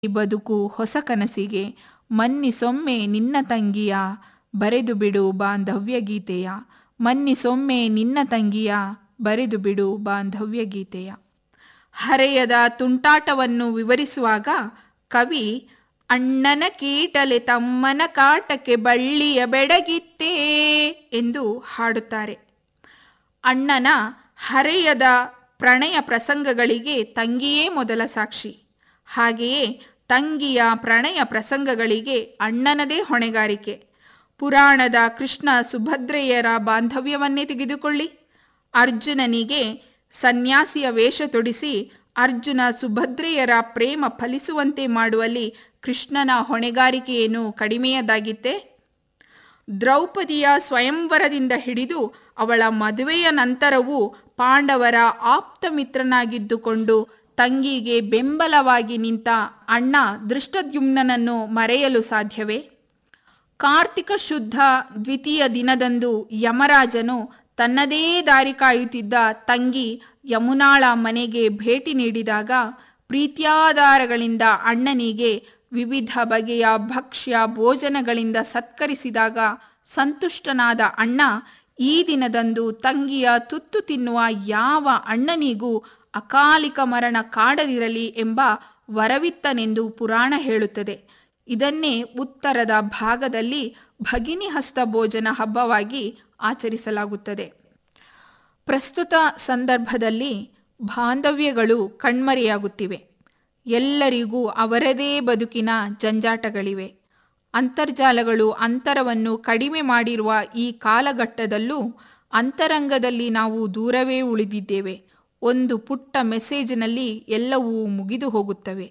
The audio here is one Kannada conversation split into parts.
ಈ ಬದುಕು ಹೊಸ ಕನಸಿಗೆ ಮನ್ನಿಸೊಮ್ಮೆ ನಿನ್ನ ತಂಗಿಯ ಬರೆದು ಬಿಡು ಬಾಂಧವ್ಯ ಗೀತೆಯ ಮನ್ನಿಸೊಮ್ಮೆ ನಿನ್ನ ತಂಗಿಯ ಬರೆದು ಬಿಡು ಬಾಂಧವ್ಯ ಗೀತೆಯ ಹರೆಯದ ತುಂಟಾಟವನ್ನು ವಿವರಿಸುವಾಗ ಕವಿ ಅಣ್ಣನ ಕೀಟಲೆ ತಮ್ಮನ ಕಾಟಕ್ಕೆ ಬಳ್ಳಿಯ ಬೆಡಗಿತ್ತೇ ಎಂದು ಹಾಡುತ್ತಾರೆ ಅಣ್ಣನ ಹರೆಯದ ಪ್ರಣಯ ಪ್ರಸಂಗಗಳಿಗೆ ತಂಗಿಯೇ ಮೊದಲ ಸಾಕ್ಷಿ ಹಾಗೆಯೇ ತಂಗಿಯ ಪ್ರಣಯ ಪ್ರಸಂಗಗಳಿಗೆ ಅಣ್ಣನದೇ ಹೊಣೆಗಾರಿಕೆ ಪುರಾಣದ ಕೃಷ್ಣ ಸುಭದ್ರೆಯರ ಬಾಂಧವ್ಯವನ್ನೇ ತೆಗೆದುಕೊಳ್ಳಿ ಅರ್ಜುನನಿಗೆ ಸನ್ಯಾಸಿಯ ವೇಷ ತೊಡಿಸಿ ಅರ್ಜುನ ಸುಭದ್ರೆಯರ ಪ್ರೇಮ ಫಲಿಸುವಂತೆ ಮಾಡುವಲ್ಲಿ ಕೃಷ್ಣನ ಹೊಣೆಗಾರಿಕೆಯೇನು ಕಡಿಮೆಯದಾಗಿತ್ತೆ ದ್ರೌಪದಿಯ ಸ್ವಯಂವರದಿಂದ ಹಿಡಿದು ಅವಳ ಮದುವೆಯ ನಂತರವೂ ಪಾಂಡವರ ಆಪ್ತ ಮಿತ್ರನಾಗಿದ್ದುಕೊಂಡು ತಂಗಿಗೆ ಬೆಂಬಲವಾಗಿ ನಿಂತ ಅಣ್ಣ ದೃಷ್ಟದ್ಯುಮ್ನನನ್ನು ಮರೆಯಲು ಸಾಧ್ಯವೇ ಕಾರ್ತಿಕ ಶುದ್ಧ ದ್ವಿತೀಯ ದಿನದಂದು ಯಮರಾಜನು ತನ್ನದೇ ದಾರಿ ಕಾಯುತ್ತಿದ್ದ ತಂಗಿ ಯಮುನಾಳ ಮನೆಗೆ ಭೇಟಿ ನೀಡಿದಾಗ ಪ್ರೀತ್ಯಾಧಾರಗಳಿಂದ ಅಣ್ಣನಿಗೆ ವಿವಿಧ ಬಗೆಯ ಭಕ್ಷ್ಯ ಭೋಜನಗಳಿಂದ ಸತ್ಕರಿಸಿದಾಗ ಸಂತುಷ್ಟನಾದ ಅಣ್ಣ ಈ ದಿನದಂದು ತಂಗಿಯ ತುತ್ತು ತಿನ್ನುವ ಯಾವ ಅಣ್ಣನಿಗೂ ಅಕಾಲಿಕ ಮರಣ ಕಾಡದಿರಲಿ ಎಂಬ ವರವಿತ್ತನೆಂದು ಪುರಾಣ ಹೇಳುತ್ತದೆ ಇದನ್ನೇ ಉತ್ತರದ ಭಾಗದಲ್ಲಿ ಭಗಿನಿ ಹಸ್ತ ಭೋಜನ ಹಬ್ಬವಾಗಿ ಆಚರಿಸಲಾಗುತ್ತದೆ ಪ್ರಸ್ತುತ ಸಂದರ್ಭದಲ್ಲಿ ಬಾಂಧವ್ಯಗಳು ಕಣ್ಮರೆಯಾಗುತ್ತಿವೆ ಎಲ್ಲರಿಗೂ ಅವರದೇ ಬದುಕಿನ ಜಂಜಾಟಗಳಿವೆ ಅಂತರ್ಜಾಲಗಳು ಅಂತರವನ್ನು ಕಡಿಮೆ ಮಾಡಿರುವ ಈ ಕಾಲಘಟ್ಟದಲ್ಲೂ ಅಂತರಂಗದಲ್ಲಿ ನಾವು ದೂರವೇ ಉಳಿದಿದ್ದೇವೆ ಒಂದು ಪುಟ್ಟ ಮೆಸೇಜಿನಲ್ಲಿ ಎಲ್ಲವೂ ಮುಗಿದು ಹೋಗುತ್ತವೆ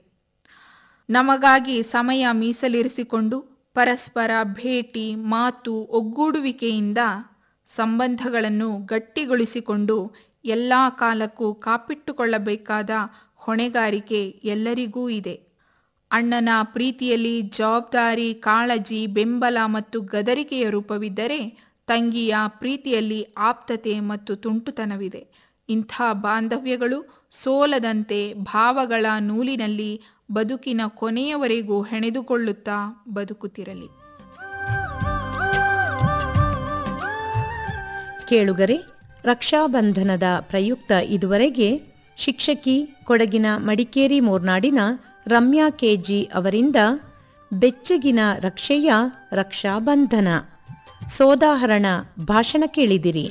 ನಮಗಾಗಿ ಸಮಯ ಮೀಸಲಿರಿಸಿಕೊಂಡು ಪರಸ್ಪರ ಭೇಟಿ ಮಾತು ಒಗ್ಗೂಡುವಿಕೆಯಿಂದ ಸಂಬಂಧಗಳನ್ನು ಗಟ್ಟಿಗೊಳಿಸಿಕೊಂಡು ಎಲ್ಲ ಕಾಲಕ್ಕೂ ಕಾಪಿಟ್ಟುಕೊಳ್ಳಬೇಕಾದ ಹೊಣೆಗಾರಿಕೆ ಎಲ್ಲರಿಗೂ ಇದೆ ಅಣ್ಣನ ಪ್ರೀತಿಯಲ್ಲಿ ಜವಾಬ್ದಾರಿ ಕಾಳಜಿ ಬೆಂಬಲ ಮತ್ತು ಗದರಿಕೆಯ ರೂಪವಿದ್ದರೆ ತಂಗಿಯ ಪ್ರೀತಿಯಲ್ಲಿ ಆಪ್ತತೆ ಮತ್ತು ತುಂಟುತನವಿದೆ ಇಂಥ ಬಾಂಧವ್ಯಗಳು ಸೋಲದಂತೆ ಭಾವಗಳ ನೂಲಿನಲ್ಲಿ ಬದುಕಿನ ಕೊನೆಯವರೆಗೂ ಹೆಣೆದುಕೊಳ್ಳುತ್ತಾ ಬದುಕುತ್ತಿರಲಿ ಕೇಳುಗರೆ ರಕ್ಷಾಬಂಧನದ ಪ್ರಯುಕ್ತ ಇದುವರೆಗೆ ಶಿಕ್ಷಕಿ ಕೊಡಗಿನ ಮಡಿಕೇರಿ ಮೂರ್ನಾಡಿನ ರಮ್ಯಾ ಕೆಜಿ ಅವರಿಂದ ಬೆಚ್ಚಗಿನ ರಕ್ಷೆಯ ರಕ್ಷಾಬಂಧನ ಸೋದಾಹರಣ ಭಾಷಣ ಕೇಳಿದಿರಿ